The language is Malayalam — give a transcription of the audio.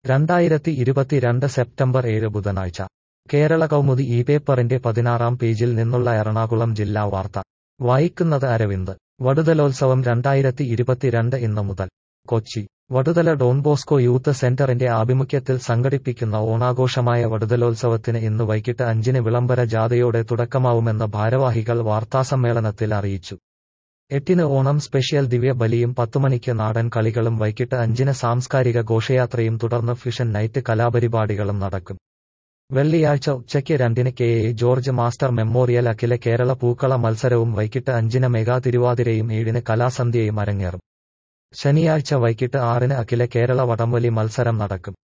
രണ്ടായിരത്തി ഇരുപത്തിരണ്ട് സെപ്റ്റംബർ ഏഴ് ബുധനാഴ്ച കേരള കൗമുദി ഈ പേപ്പറിന്റെ പതിനാറാം പേജിൽ നിന്നുള്ള എറണാകുളം ജില്ലാ വാർത്ത വായിക്കുന്നത് അരവിന്ദ് വടുതലോത്സവം രണ്ടായിരത്തി ഇരുപത്തിരണ്ട് ഇന്ന് മുതൽ Kochi Vaduthala Don Bosco youth സെന്ററിന്റെ ആഭിമുഖ്യത്തിൽ സംഘടിപ്പിക്കുന്ന ഓണാഘോഷമായ വടുതലോത്സവത്തിന് ഇന്ന് വൈകിട്ട് അഞ്ചിന് വിളംബര ജാഥയോടെ തുടക്കമാവുമെന്ന് ഭാരവാഹികൾ വാർത്താസമ്മേളനത്തിൽ അറിയിച്ചു എട്ടിന് ഓണം സ്പെഷ്യൽ ദിവ്യ ബലിയും പത്തുമണിക്ക് നാടൻ കളികളും വൈകിട്ട് അഞ്ചിന് സാംസ്കാരിക ഘോഷയാത്രയും തുടർന്ന് ഫിഷൻ നൈറ്റ് കലാപരിപാടികളും നടക്കും വെള്ളിയാഴ്ച ഉച്ചയ്ക്ക് രണ്ടിന് K A George master memorial അഖില കേരള പൂക്കള മത്സരവും വൈകിട്ട് അഞ്ചിന് മെഗാ തിരുവാതിരയും ഏഴിന് കലാസന്ധ്യയും അരങ്ങേറും ശനിയാഴ്ച വൈകിട്ട് ആറിന് അഖില കേരള വടംവലി മത്സരം നടക്കും